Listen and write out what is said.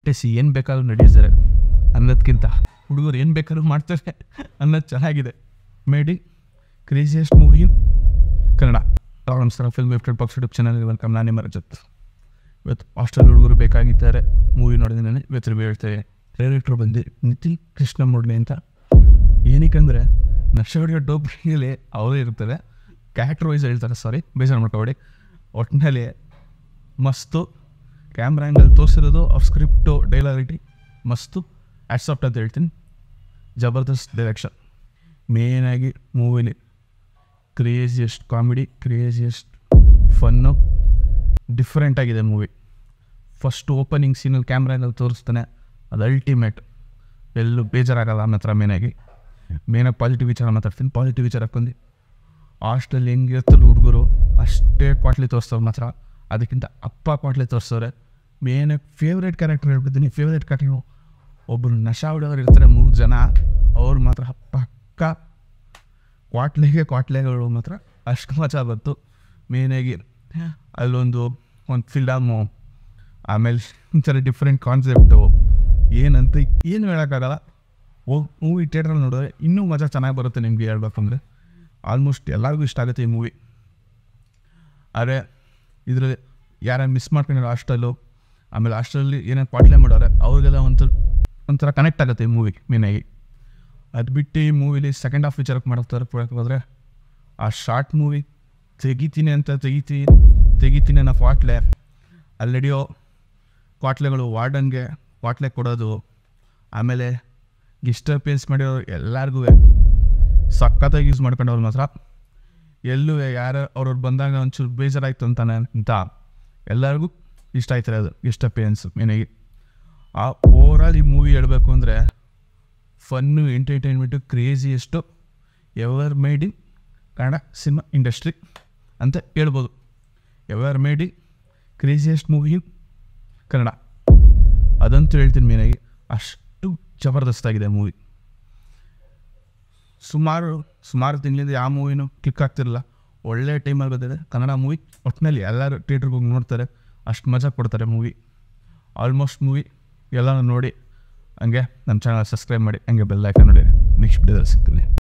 ಟೆಸ್ ಏನು ಬೇಕಾದ್ರೂ ನಡೆಸ್ತಾರೆ ಅನ್ನೋದಕ್ಕಿಂತ ಹುಡುಗರು ಏನು ಬೇಕಾದ್ರೂ ಮಾಡ್ತಾರೆ ಅನ್ನೋದು ಚೆನ್ನಾಗಿದೆ ಮೇಡಿ ಕ್ರೇಜಿಯೆಸ್ಟ್ ಮೂವಿ ಕನ್ನಡ ತಾವು ನಮಸ್ಕಾರ film website box YouTube channel welcome ನಾನೇ ಮರಜತ್ ಇವತ್ತು ಹಾಸ್ಟೆಲ್ ಹುಡುಗರು ಬೇಕಾಗಿದ್ದಾರೆ ಮೂವಿ ನೋಡಿದ್ರೆ ಇವತ್ತು ರಿವ್ಯೂ ಹೇಳ್ತೇವೆ ಡೈರೆಕ್ಟ್ರು ಬಂದು ನಿತಿನ್ ಕೃಷ್ಣಮೂರ್ತಿ ಅಂತ ಏನಕ್ಕಂದರೆ ನಕ್ಷೆಗಳಿಗೆ ಡೋಬ್ರಿಯಲ್ಲಿ ಅವರೇ ಇರ್ತಾರೆ ಕ್ಯಾರೆಕ್ಟರ್ ವೈಸ್ ಹೇಳ್ತಾರೆ ಸಾರಿ ಬೇಜಾರು ಮಾಡ್ಕೊಬೇಡಿ ಒಟ್ಟಿನಲ್ಲಿ ಮಸ್ತು ಕ್ಯಾಮ್ರಾ ಆ್ಯಂಗಲ್ ತೋರಿಸಿರೋದು ಅವ್ರ ಸ್ಕ್ರಿಪ್ಟು ಡೈಲಾರಿಟಿ ಮಸ್ತು ಆ್ಯಟ್ಸಾಫ್ಟ್ ಅಂತ ಹೇಳ್ತೀನಿ ಜಬರ್ದಸ್ತ್ ಡೈರೆಕ್ಷನ್ ಮೇನಾಗಿ ಮೂವಿಲಿ craziest comedy craziest fun different ಆಗಿದೆ ಮೂವಿ ಫಸ್ಟ್ ಓಪನಿಂಗ್ ಸೀನಲ್ಲಿ ಕ್ಯಾಮ್ರಾನಲ್ಲಿ ತೋರಿಸ್ತಾನೆ ಅದು ಅಲ್ಟಿಮೇಟ್ ಎಲ್ಲೂ ಬೇಜಾರಾಗಲ್ಲ ಅನ್ನೋ ಹತ್ರ ಮೇನಾಗಿ ಮೇನಾಗಿ ಪಾಸಿಟಿವ್ ವಿಚಾರ ಮಾತಾಡ್ತೀನಿ ಪಾಸಿಟಿವ್ ವಿಚಾರ ಬಂದು ಹಾಸ್ಟೆಲ್ ಹೆಂಗಿರ್ತಲ್ಲ ಹುಡುಗರು ಅಷ್ಟೇ ಕ್ವಾಟ್ಲಿ ತೋರಿಸ್ತವ್ರು ಮಾತ್ರ ಅದಕ್ಕಿಂತ ಅಪ್ಪ ಕ್ವಾಟ್ಲಿ ತೋರಿಸ್ತವ್ರೆ ಮೇನಾಗಿ ಫೇವ್ರೇಟ್ ಕ್ಯಾರೆಕ್ಟರ್ ಹೇಳ್ಬಿಡ್ತೀನಿ ಫೇವ್ರೇಟ್ ಕ್ಯಾರೆಕ್ಟರ್ ಒಬ್ಬರು ನಶಾ ಹೊಡೆಯೋರು ಇರ್ತಾರೆ ಮೂರು ಜನ ಅವ್ರು ಮಾತ್ರ ಪಕ್ಕ ಕ್ವಾಟ್ಲೆಗೆ ಕ್ವಾಟ್ಲೆಗಳು ಮಾತ್ರ ಅಷ್ಟು ಮಜಾ ಬಂತು ಮೇನಾಗಿ ಅಲ್ಲೊಂದು ಒಂದು ಫಿಲ್ಡಮು ಆಮೇಲೆ ಒಂಥರ ಡಿಫ್ರೆಂಟ್ ಕಾನ್ಸೆಪ್ಟು ಏನಂತ ಏನು ಹೇಳೋಕ್ಕಾಗಲ್ಲ ಹೋಗಿ ಮೂವಿ ಥಿಯೇಟ್ರಲ್ಲಿ ನೋಡಿದ್ರೆ ಇನ್ನೂ ಮಜಾ ಚೆನ್ನಾಗಿ ಬರುತ್ತೆ ನಿಮಗೆ ಹೇಳ್ಬೇಕಂದ್ರೆ ಆಲ್ಮೋಸ್ಟ್ ಎಲ್ಲರಿಗೂ ಇಷ್ಟ ಆಗುತ್ತೆ ಈ ಮೂವಿ ಆದರೆ ಇದರಲ್ಲಿ ಯಾರು ಮಿಸ್ ಮಾಡ್ಕೊಂಡಿರೋ ಹಾಸ್ಟೆಲ್ಲು ಆಮೇಲೆ ಹಾಸ್ಟೆಲಲ್ಲಿ ಏನೇನು ಪಾಟ್ಲೆ ಮಾಡೋರೆ ಅವ್ರಿಗೆಲ್ಲ ಒಂಥರ ಒಂಥರ ಕನೆಕ್ಟ್ ಆಗುತ್ತೆ ಈ ಮೂವಿ ಮೇನಾಗಿ ಅದು ಬಿಟ್ಟು ಈ ಮೂವಿಲಿ ಸೆಕೆಂಡ್ ಹಾಫ್ ವಿಚಾರಕ್ಕೆ ಮಾಡ್ತಾರೆ ಕೊಡಕ್ಕೆ ಹೋದರೆ ಆ ಶಾರ್ಟ್ ಮೂವಿ ತೆಗಿತೀನಿ ಅಂತ ತೆಗಿತೀನಿ ತೆಗಿತೀನಿ ಅನ್ನೋ ಕ್ವಾಟ್ಲೆ ಅಲ್ಲಿ ನಡೆಯೋ ಕ್ವಾಟ್ಲೆಗಳು ವಾರ್ಡನ್ಗೆ ಕ್ವಾಟ್ಲೆ ಕೊಡೋದು ಆಮೇಲೆ ಡಿಸ್ಟರ್ಬೆನ್ಸ್ ಮಾಡಿರೋ ಎಲ್ಲರಿಗೂ ಸಖತ್ತಾಗಿ ಯೂಸ್ ಮಾಡ್ಕೊಂಡವ್ರು ಮಾತ್ರ ಎಲ್ಲೂ ಯಾರು ಅವ್ರವ್ರು ಬಂದಾಗ ಒಂಚೂರು ಬೇಜಾರಾಯ್ತು ಅಂತಾನೆ ಅಂತ ಎಲ್ಲರಿಗೂ ಇಷ್ಟ ಆಯ್ತಾರೆ ಅದು ಡಿಸ್ಟರ್ಬೆನ್ಸ್ ಮೇನಾಗಿ ಆ ಓವರಾಲ್ ಈ ಮೂವಿ ಹೇಳಬೇಕು ಅಂದರೆ fun entertainment craziest ever made in Kannada cinema industry ಅಂತ ಹೇಳ್ಬೋದು ever made in craziest movie in Kannada ಅದಂತೂ ಹೇಳ್ತೀನಿ ಮೇನಾಗಿ ಅಷ್ಟು ಜಬರ್ದಸ್ತಾಗಿದೆ ಮೂವಿ ಸುಮಾರು ಸುಮಾರು ತಿಂಗಳಿಂದ ಯಾವ ಮೂವಿನೂ ಕ್ಲಿಕ್ ಆಗ್ತಿರಲಿಲ್ಲ ಒಳ್ಳೆ ಟೈಮಲ್ಲಿ ಬಂದಿದೆ ಕನ್ನಡ ಮೂವಿ ಒಟ್ಟಿನಲ್ಲಿ ಎಲ್ಲರೂ ಥಿಯೇಟ್ರಿಗೆ ಹೋಗಿ ನೋಡ್ತಾರೆ ಅಷ್ಟು ಮಜಾ ಕೊಡ್ತಾರೆ ಮೂವಿ ಆಲ್ಮೋಸ್ಟ್ ಮೂವಿ ಎಲ್ಲನೂ ನೋಡಿ ಹಂಗೆ ನಮ್ಮ ಚಾನಲ್ ಸಬ್ಸ್ಕ್ರೈಬ್ ಮಾಡಿ ಹಂಗೆ ಬೆಲ್ ಐಕನ್ ನೋಡಿ ನೆಕ್ಸ್ಟ್ ವಿಡಿಯೋದಲ್ಲಿ ಸಿಗ್ತೀನಿ